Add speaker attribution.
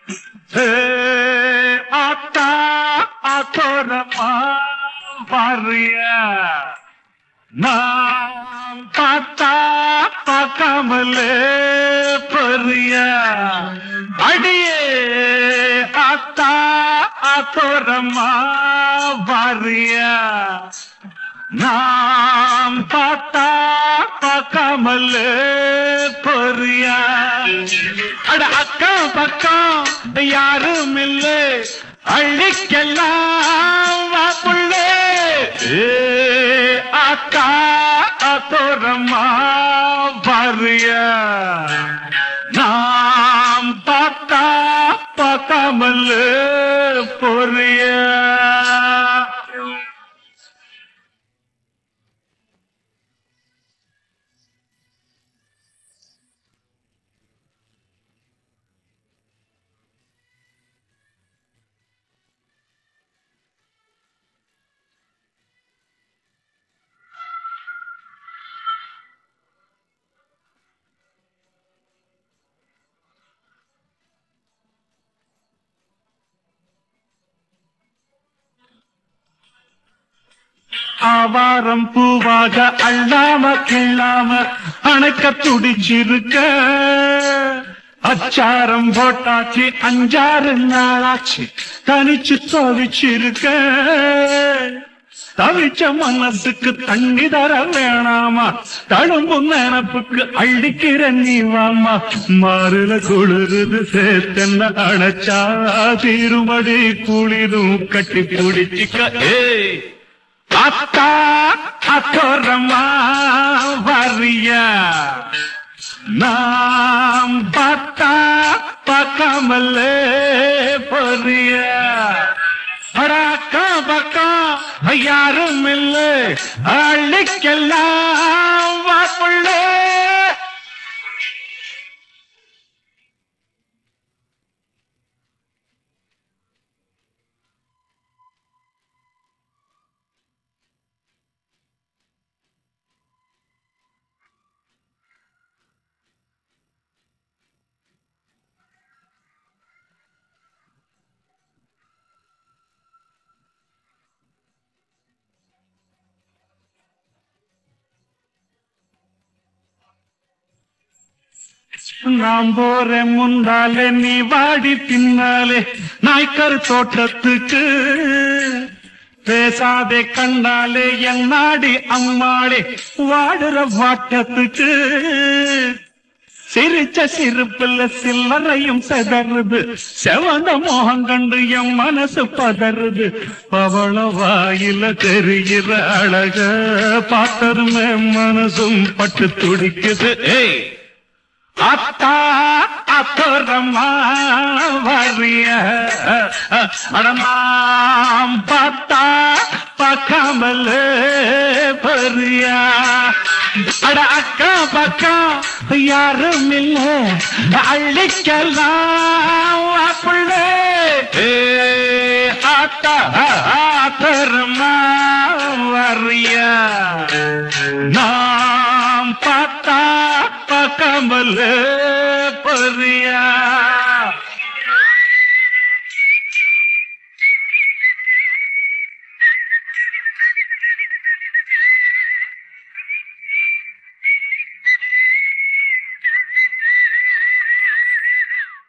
Speaker 1: ஏ, ஆத்தா ஆத்தோரமா பாரியா நாம் பார்த்தா பார்க்காமலே பொரியா அடியே ஆத்தா ஆத்தோரமா பாரியா நாம் பார்த்தா பார்க்காமலே பொரியா அட அக்கம் பக்கம் யாரும் இல்லை அள்ளிக்கெல்லாம் வா புள்ளே ஏ அக்கா அத்தோரம்மா பாரியா நாம் பார்த்தா பார்க்காமலே பொரியா ஆவாரம் பூவாக அள்ளாம கிள்ளாம அணைக்க துடிச்சிருக்க அச்சாரம் போட்டாச்சு அஞ்சாறு நாளாச்சு தனிச்சு தவிச்சிருக்க தவிச்ச மனசுக்கு தண்ணி தர வேணாமா தழும்பும் நினப்புக்கு அள்ளிக்கிற நீ வாமா மாறுல குளிருது சேத்தென்ன அணைச்சா தீருமடி குளிரும் கட்டி பிடிச்சிக்க ஏய் அத்தா அத்தோரமா வரியா நாம் பார்த்தா பார்க்காமலே பொரியா அடாக்கா பக்கம் யாரும் இல்லை அள்ளிக்கெல்லாம் வாப்புள்ளே நாம் போறேன் முந்தாலே நீ வாடி பின்னாலே நாய்க்கர் தோட்டத்துக்கு பேசாதே கண்டாலே என் நாடி அம்மாளே வாடுற வாட்டத்துக்கு சிரிச்ச சிரிப்புல சில்லறையும் செதறுது செவந்த மோகம் கண்டு என் மனசு பதறுது பவள வாயில தெரிகிற அழக பார்த்ததுமே மனசும் பட்டு துடிக்குது ஏய் அத்தா அத்தோரம்மா வரிய அடமாம் பார்த்தா பார்க்காமலே பரியா அட அக்கா பக்கம் யாரும் இல்ல அள்ளிக்கலாம் அப்படியே ஏ ஆத்தா ஆத்தரமா வரியா நாம் பார்த்தா பார்க்காமலே பரியா